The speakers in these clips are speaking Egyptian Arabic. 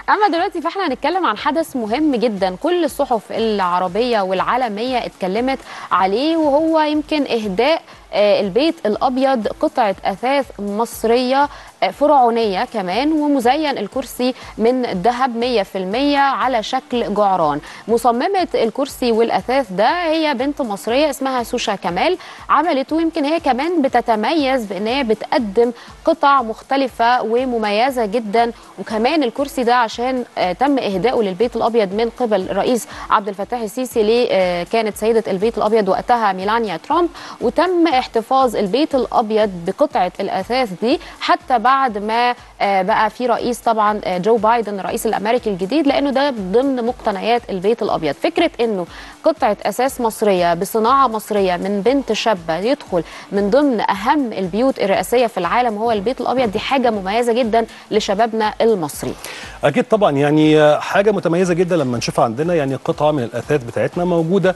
اما دلوقتي فاحنا هنتكلم عن حدث مهم جدا كل الصحف العربيه والعالميه اتكلمت عليه وهو يمكن اهداء آه، البيت الابيض قطعه اثاث مصريه آه، فرعونيه كمان ومزين الكرسي من ذهب 100% على شكل جعران مصممه الكرسي والاثاث ده هي بنت مصريه اسمها سوشا كمال عملته يمكن هي كمان بتتميز بان هي بتقدم قطع مختلفه ومميزه جدا وكمان الكرسي ده عشان آه، تم اهدائه للبيت الابيض من قبل الرئيس عبد الفتاح السيسي اللي آه، كانت سيده البيت الابيض وقتها ميلانيا ترامب وتم احتفاظ البيت الابيض بقطعه الاثاث دي حتى بعد ما آه، بقى في رئيس طبعا آه، جو بايدن الرئيس الامريكي الجديد لانه ده ضمن مقتنيات البيت الابيض فكره انه قطعه اساس مصريه بصناعه مصريه من بنت شابه يدخل من ضمن اهم البيوت الرئاسيه في العالم هو البيت الابيض دي حاجه مميزه جدا لشبابنا المصري اكيد طبعا يعني حاجه متميزه جدا لما نشوفها عندنا يعني قطعه من الاثاث بتاعتنا موجوده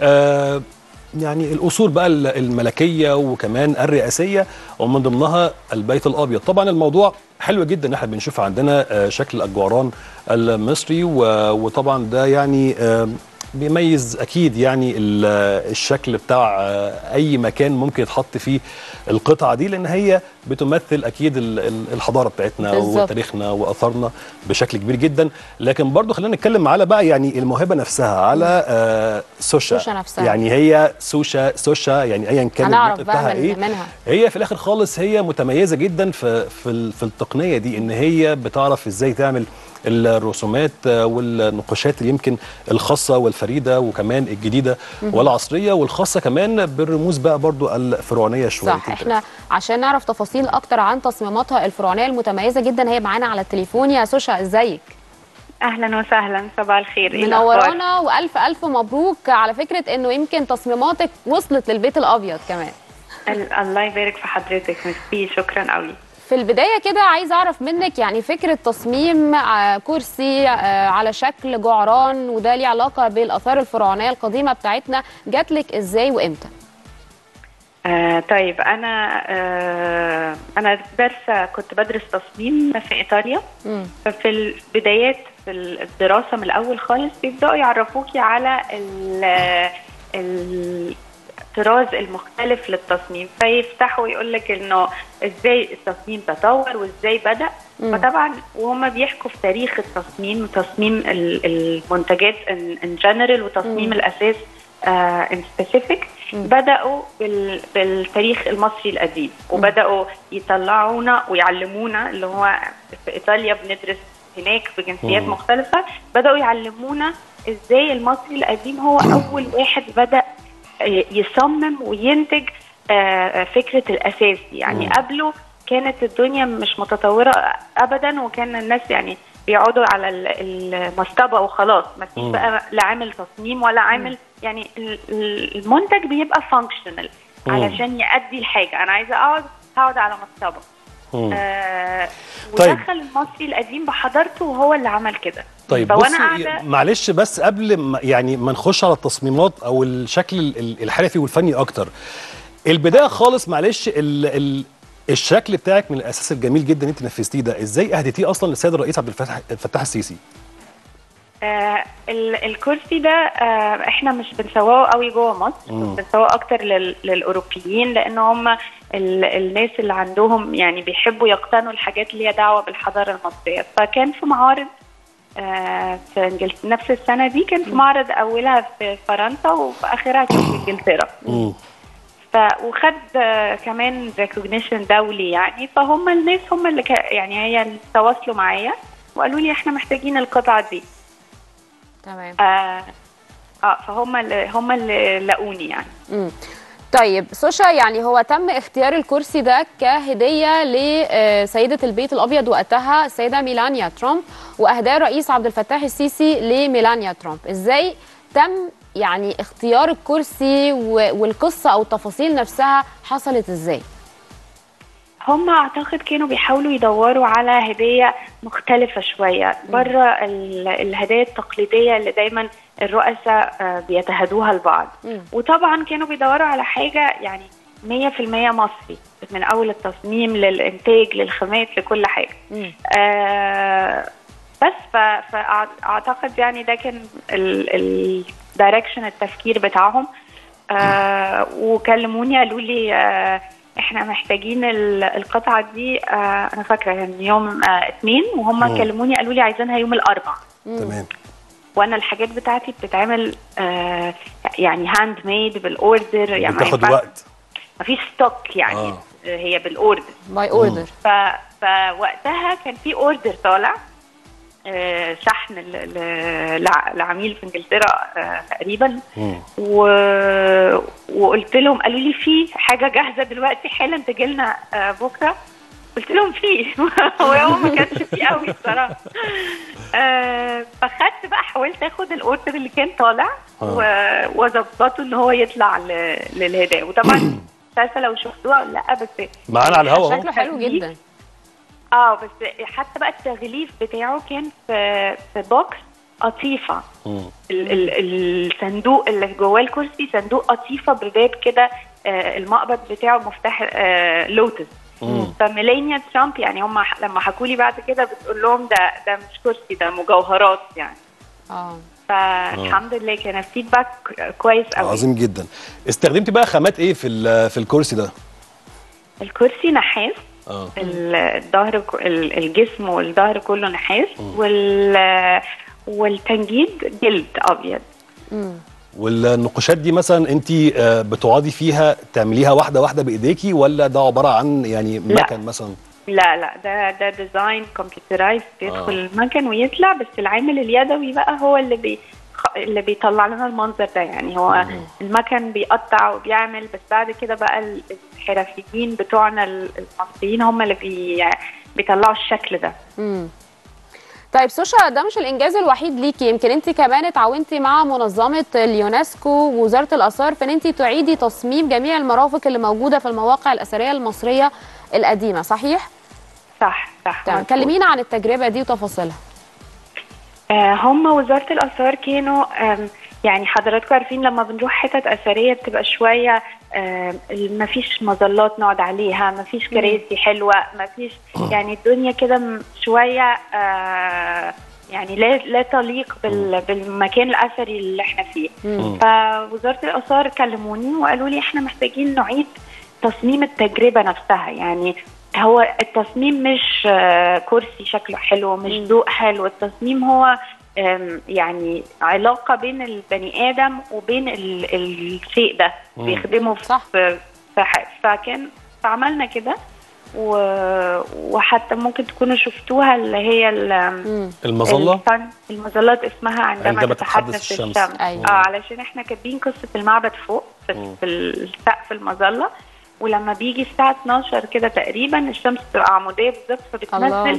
آه يعني الاصول بقى الملكيه وكمان الرئاسيه ومن ضمنها البيت الابيض طبعا الموضوع حلو جدا ان احنا بنشوف عندنا آه، شكل الجعران المصري و- وطبعا ده يعني آه، بيميز اكيد يعني ال- الشكل بتاع آه، اي مكان ممكن يتحط فيه القطعه دي لان هي بتمثل اكيد ال- ال- الحضاره بتاعتنا بالظبط. وتاريخنا واثارنا بشكل كبير جدا لكن برضو خلينا نتكلم على بقى يعني الموهبه نفسها على آه سوشا سوشا نفسها. يعني هي سوشا سوشا يعني ايا كان هنعرف النطق بقى بتاعها من ايه منها هي في الاخر خالص هي متميزه جدا في في ال- في التقنيه دي ان هي بتعرف ازاي تعمل الرسومات آه، والنقاشات اللي يمكن الخاصه والفريده وكمان الجديده والعصريه والخاصه كمان بالرموز بقى برضو الفرعونيه شويه صح احنا عشان نعرف تفاصيل اكتر عن تصميماتها الفرعونيه المتميزه جدا هي معانا على التليفون يا سوشا ازيك اهلا وسهلا صباح الخير إيه الأخبار؟ منورانا والف الف مبروك على فكره انه يمكن تصميماتك وصلت للبيت الابيض كمان ال- الله يبارك في حضرتك ميرسي شكرا قوي في البدايه كده عايز اعرف منك يعني فكره تصميم آه، كرسي آه، على شكل جعران وده ليه علاقه بالاثار الفرعونيه القديمه بتاعتنا جات لك ازاي وامتى آه طيب انا آه انا دارسه كنت بدرس تصميم في ايطاليا مم. ففي البدايات في الدراسه من الاول خالص بيبداوا يعرفوكي على ال- الطراز المختلف للتصميم فيفتحوا يقول لك انه ازاي التصميم تطور وازاي بدا مم. فطبعا وهم بيحكوا في تاريخ التصميم تصميم ال- المنتجات ان جنرال وتصميم مم. الاساس ان سبيسيفيك مم. بداوا بال- بالتاريخ المصري القديم وبداوا يطلعونا ويعلمونا اللي هو في ايطاليا بندرس هناك بجنسيات مم. مختلفه بداوا يعلمونا ازاي المصري القديم هو اول واحد بدا يصمم وينتج آه، فكره الاساس دي. يعني مم. قبله كانت الدنيا مش متطوره ابدا وكان الناس يعني بيقعدوا على ال- المصطبه وخلاص ما فيش مم. بقى لا عامل تصميم ولا عامل يعني ال- ال- المنتج بيبقى فانكشنال مم. علشان يأدي الحاجه انا عايزه اقعد هقعد على مصطبه مم. آه طيب. ودخل المصري القديم بحضارته وهو اللي عمل كده طيب فوانا بصي قاعده معلش بس قبل ما يعني ما نخش على التصميمات او الشكل ال- الحرفي والفني اكتر البدايه خالص معلش ال ال الشكل بتاعك من الاساس الجميل جدا انت نفذتيه ده ازاي اهديتيه اصلا للسيد الرئيس عبد الفتاح الفتاح السيسي آه ال- الكرسي ده آه احنا مش بنسوقه قوي جوه مصر مم. بنسوقه اكتر لل- للاوروبيين لان هم ال- الناس اللي عندهم يعني بيحبوا يقتنوا الحاجات اللي هي دعوه بالحضاره المصريه فكان في معارض آه في انجلترا نفس السنه دي كان في معرض اولها في فرنسا وفي اخرها كان في انجلترا مم. ف وخد آه، كمان ريكوجنيشن دولي يعني فهم الناس هم اللي كا يعني هي اللي تواصلوا معايا وقالوا لي احنا محتاجين القطعه دي تمام اه اه فهم اللي هم اللي لقوني يعني مم. طيب سوشا يعني هو تم اختيار الكرسي ده كهديه لسيده البيت الابيض وقتها السيده ميلانيا ترامب واهداه الرئيس عبد الفتاح السيسي لميلانيا ترامب ازاي تم يعني اختيار الكرسي و- والقصه او التفاصيل نفسها حصلت ازاي هم اعتقد كانوا بيحاولوا يدوروا على هديه مختلفه شويه بره ال- الهدايا التقليديه اللي دايما الرؤساء آه، بيتهادوها لبعض مم. وطبعا كانوا بيدوروا على حاجه يعني 100% مصري من اول التصميم للانتاج للخامات لكل حاجه مم. آه بس ف- فاعتقد يعني ده كان الدايركشن التفكير بتاعهم آه وكلموني قالوا لي آه احنا محتاجين ال- القطعه دي آه انا فاكره كان يوم آه اثنين وهم مم. كلموني قالوا لي عايزينها يوم الاربعاء تمام وانا الحاجات بتاعتي بتتعمل آه يعني هاند ميد بالاوردر يعني ما بتاخد ينفعش- وقت مفيش ستوك يعني آه. آه. هي بالاوردر باي اوردر ف... فوقتها كان في اوردر طالع آه، شحن ل- ل- لع- لعميل في انجلترا آه، تقريبا مم. و... وقلت لهم قالوا لي في حاجه جاهزه دلوقتي حالا تجي لنا آه، بكره قلت لهم في وهو ما كانش في قوي الصراحه آه، فخدت بقى حاولت اخد الاوردر اللي كان طالع و- واظبطه ان هو يطلع ل... للهدايا وطبعا مش عارفه لو شفتوها ولا لا بس معانا على الهوا اهو شكله حلو تغليف. جدا اه بس حتى بقى التغليف بتاعه كان في في بوكس قطيفه مم. ال- ال- الصندوق اللي جواه الكرسي صندوق قطيفه بباب كده آه، المقبض بتاعه مفتاح آه، لوتس مم. فميلانيا ترامب يعني هم ح- لما حكوا لي بعد كده بتقول لهم ده ده مش كرسي ده مجوهرات يعني اه فالحمد لله كان الفيدباك كويس قوي عظيم جدا استخدمتي بقى خامات ايه في ال- في الكرسي ده الكرسي نحاس اه الظهر ك- ال- الجسم والظهر كله نحاس وال والتنجيد جلد ابيض مم. والنقوشات دي مثلا انت آه، بتقعدي فيها تعمليها واحده واحده بايديكي ولا ده عباره عن يعني لا. مكن مثلا لا لا ده ده ديزاين كمبيوترايز بيدخل المكن ويطلع بس العامل اليدوي بقى هو اللي بي خ- اللي بيطلع لنا المنظر ده يعني هو المكن بيقطع وبيعمل بس بعد كده بقى ال- الحرفيين بتوعنا ال- المصريين هم اللي بي بيطلعوا الشكل ده مم. طيب سوشا ده مش الانجاز الوحيد ليكي يمكن انت كمان اتعاونتي مع منظمه اليونسكو ووزاره الاثار في ان انت تعيدي تصميم جميع المرافق اللي موجوده في المواقع الاثريه المصريه القديمه صحيح؟ صح صح تمام مظبوط. كلمينا عن التجربه دي وتفاصيلها آه، هم وزارة الآثار كانوا آم، يعني حضراتكم عارفين لما بنروح حتت أثرية بتبقى شوية آم، مفيش مظلات نقعد عليها مفيش كراسي حلوة مفيش يعني الدنيا كده م- شوية آه، يعني لا لا تليق بال- بالمكان الأثري اللي احنا فيه فوزارة الآثار كلموني وقالوا لي احنا محتاجين نعيد تصميم التجربة نفسها يعني هو التصميم مش آه، كرسي شكله حلو مش ذوق حلو التصميم هو آم، يعني علاقة بين البني آدم وبين ال- الشيء ده بيخدمه في صح. في في ح- فكان فعملنا كده و- وحتى ممكن تكونوا شفتوها اللي هي ال- مم. المظله الفن المظلات اسمها عندما, عندما تتحدث تتحدث الشمس, الشمس. أيوة. اه علشان احنا كاتبين قصه المعبد فوق في, في السقف المظله ولما بيجي الساعه 12 كده تقريبا الشمس بتبقى عموديه بالظبط الله. فبتنزل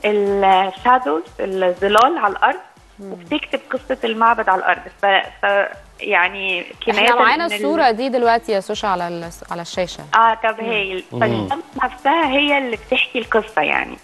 الشادوز الظلال على الارض وبتكتب قصه المعبد على الارض ف, ف يعني كنايه احنا معانا إن ال- الصوره دي دلوقتي يا سوشا على ال- على الشاشه اه طب هايل فالشمس نفسها هي اللي بتحكي القصه يعني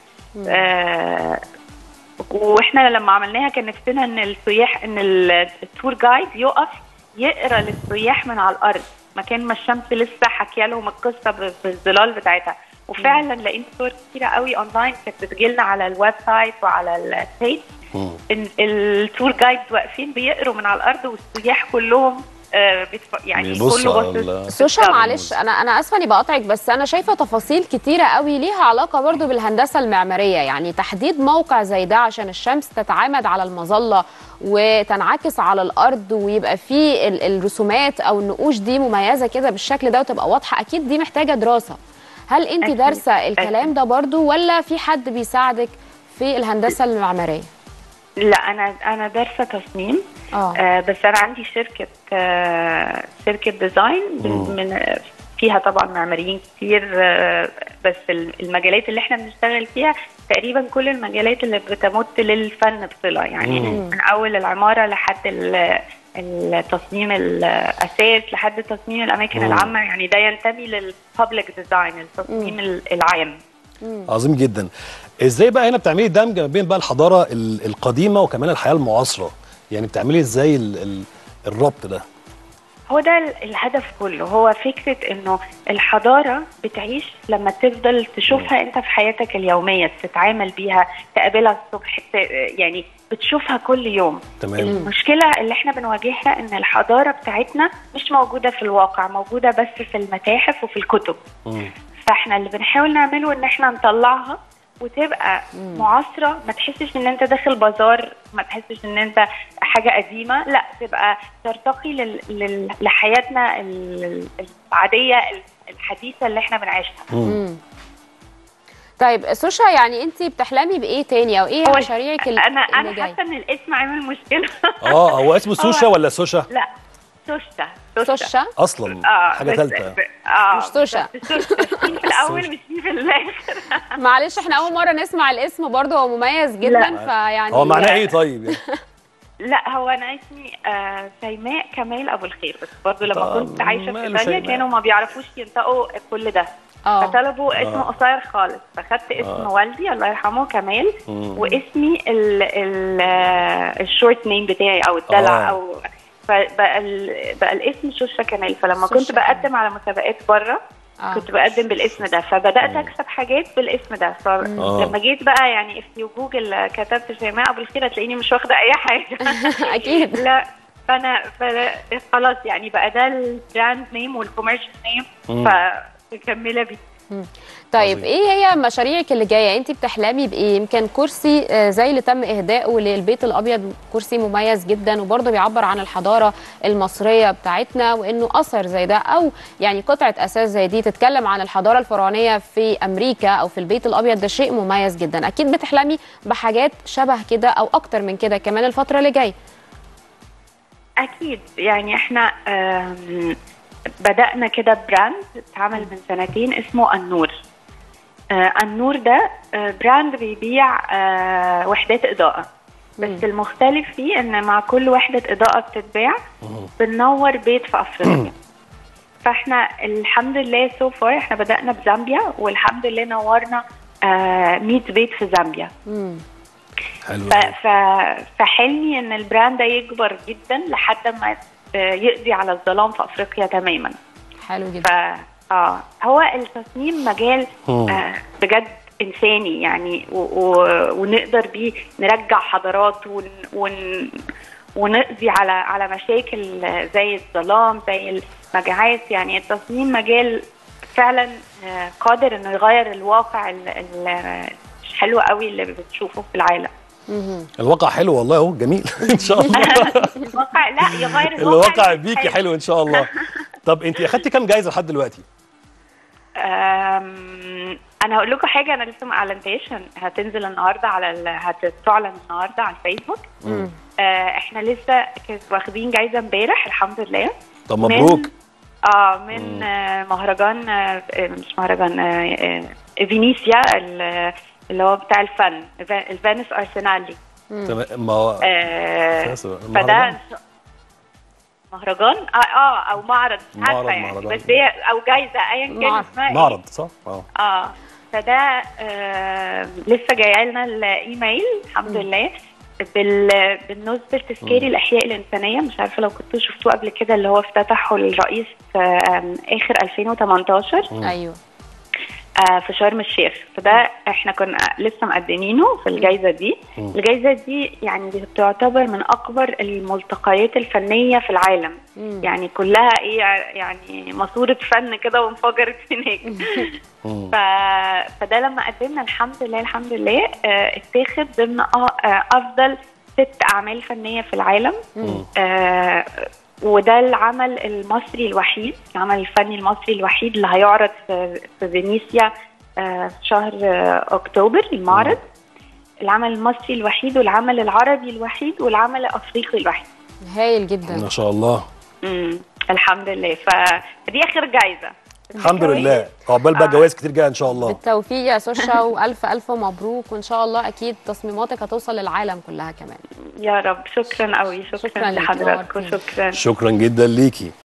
آه واحنا لما عملناها كان نفسنا ان السياح ان ال- التور جايد يقف يقرا للسياح من على الارض مكان ما الشمس لسه حكي لهم القصه ب- بالظلال بتاعتها وفعلا لقيت صور كتيره قوي اونلاين كانت بتجيلنا على الويب سايت وعلى البيج ان التور جايد واقفين بيقروا من على الارض والسياح كلهم آه بيتف... يعني بيبصوا كله على باصص ال- سوشا بالظبط. معلش انا انا اسفه اني بقاطعك بس انا شايفه تفاصيل كتيره قوي ليها علاقه برضو بالهندسه المعماريه يعني تحديد موقع زي ده عشان الشمس تتعامد على المظله وتنعكس على الارض ويبقى فيه ال- الرسومات او النقوش دي مميزه كده بالشكل ده وتبقى واضحه اكيد دي محتاجه دراسه هل انت أكيد. دارسه الكلام أكيد. ده برضو ولا في حد بيساعدك في الهندسه المعماريه لا انا انا دارسه تصميم اه آه بس انا عندي شركه آه شركه ديزاين من آه، فيها طبعا معماريين كتير آه بس ال- المجالات اللي احنا بنشتغل فيها تقريبا كل المجالات اللي بتمت للفن بصله يعني من اول العماره لحد ال- التصميم الاساس لحد تصميم الاماكن العامه يعني ده ينتمي للببليك ديزاين التصميم ال- العام عظيم جدا ازاي بقى هنا بتعملي دمج ما بين بقى الحضاره ال- القديمه وكمان الحياه المعاصره يعني بتعملي ازاي ال- ال- الربط ده هو ده ال- الهدف كله هو فكرة انه الحضارة بتعيش لما تفضل تشوفها انت في حياتك اليومية تتعامل بيها تقابلها الصبح ت- يعني بتشوفها كل يوم تمام المشكلة اللي احنا بنواجهها ان الحضارة بتاعتنا مش موجودة في الواقع موجودة بس في المتاحف وفي الكتب مم. فاحنا اللي بنحاول نعمله ان احنا نطلعها وتبقى معاصره ما تحسش ان انت داخل بازار ما تحسش ان انت حاجه قديمه لا تبقى ترتقي لل... لل... لحياتنا ال- العاديه الحديثه اللي احنا بنعيشها مم. طيب سوشا يعني انت بتحلمي بايه تاني او ايه هو مشاريعك ال- انا اللي انا جايه حاسه ان الاسم عامل مشكله اه هو اسمه سوشا هو- ولا سوشا لا سوشا سوشا اصلا اه حاجه بس- ثالثه ب- اه مش سوشا. بس سوشا في في الاول مش في في الاخر معلش احنا اول مره نسمع الاسم برضه هو مميز جدا لا. فيعني هو معناه ايه طيب يعني؟ لا هو انا اسمي آه سيماء كمال ابو الخير بس برضه لما آه، كنت عايشه في ماله ايطاليا سيماء؟ كانوا ما بيعرفوش ينطقوا كل ده اه فطلبوا اسم آه. قصير خالص فخدت اسم آه. والدي الله يرحمه كمال مم. واسمي ال ال الشورت نيم بتاعي او الدلع آه. او فبقى ال بقى الاسم شوشة كمال فلما شوشة كنت بقدم على مسابقات بره اه كنت بقدم بالاسم ده فبدات اكسب حاجات بالاسم ده فلما جيت بقى يعني في جوجل كتبت شيماء ابو الخير هتلاقيني مش واخده اي حاجه اكيد لا فانا ف- خلاص يعني بقى ده البراند نيم والكوميرشال نيم مم. فمكمله بيه طيب عظيم. ايه هي مشاريعك اللي جايه انت بتحلمي بايه يمكن كرسي آه، زي اللي تم اهدائه للبيت الابيض كرسي مميز جدا وبرضه بيعبر عن الحضاره المصريه بتاعتنا وانه اثر زي ده او يعني قطعه اساس زي دي تتكلم عن الحضاره الفرعونيه في امريكا او في البيت الابيض ده شيء مميز جدا اكيد بتحلمي بحاجات شبه كده او اكتر من كده كمان الفتره اللي جايه اكيد يعني احنا آم، بدانا كده براند اتعمل من سنتين اسمه النور آه، النور ده آه، براند بيبيع آه، وحدات اضاءه بس المختلف فيه ان مع كل وحده اضاءه بتتباع بننور بيت في افريقيا فاحنا الحمد لله سو فار احنا بدانا بزامبيا والحمد لله نورنا آه 100 بيت في زامبيا مم. حلو ف... ف... فحلمي ان البراند ده يكبر جدا لحد ما آه، يقضي على الظلام في افريقيا تماما حلو ف جدا اه هو التصميم مجال مم. آه بجد انساني يعني و... و... ونقدر بيه نرجع حضارات ون... ون... ونقضي على على مشاكل زي الظلام زي المجاعات يعني التصميم مجال فعلا آه، قادر انه يغير الواقع ال- ال- الحلو قوي اللي بتشوفه في العالم مهم. الواقع حلو والله اهو جميل ان شاء الله الواقع لا يغير الواقع اللي بيكي حلو ان شاء الله طب انت اخدتي كام جايزه لحد دلوقتي أم، انا هقول لكم حاجه انا لسه ما اعلنتهاش هتنزل النهارده على ال... هتعلن النهارده على الفيسبوك مم. آه، احنا لسه كنت واخدين جايزه امبارح الحمد لله طب من- مبروك اه من آه مهرجان آه آه، مش مهرجان آه آه فينيسيا ال- اللي هو بتاع الفن الف- الفينيس ارسنالي تمام ما هو آه أساساً فده مهرجان؟ مهرجان اه اه او معرض مش معرض، عارفه يعني مهرجان. بس هي او جايزه ايا كان معرض. اسمها إيه. معرض صح اه اه فده آه لسه جاي لنا الايميل الحمد لله بال بالنسبه لتذكير الاحياء الانسانيه مش عارفه لو كنتوا شفتوه قبل كده اللي هو افتتحه الرئيس في آم، اخر 2018 ايوه آه، في شرم الشيخ فده احنا كنا لسه مقدمينه في الجائزه دي الجائزه دي يعني تعتبر من اكبر الملتقيات الفنيه في العالم مم. يعني كلها ايه يعني ماسوره فن كده وانفجرت هناك مم. ف... فده لما قدمنا الحمد لله الحمد لله آه، اتاخد ضمن أ- آه، افضل ست اعمال فنيه في العالم مم. آه، وده العمل المصري الوحيد العمل الفني المصري الوحيد اللي هيعرض في, في فينيسيا آه، في شهر آه، اكتوبر المعرض العمل المصري الوحيد والعمل العربي الوحيد والعمل الافريقي الوحيد هايل جدا ما شاء الله امم الحمد لله ف- فدي اخر جايزه الحمد لله عقبال بقى آه. جوائز كتير جايه ان شاء الله بالتوفيق يا سوشا والف الف مبروك وان شاء الله اكيد تصميماتك هتوصل للعالم كلها كمان يا رب شكرا قوي شكرا, شكراً ليكي، لحضرتك نورتينا. وشكرا شكرا جدا ليكي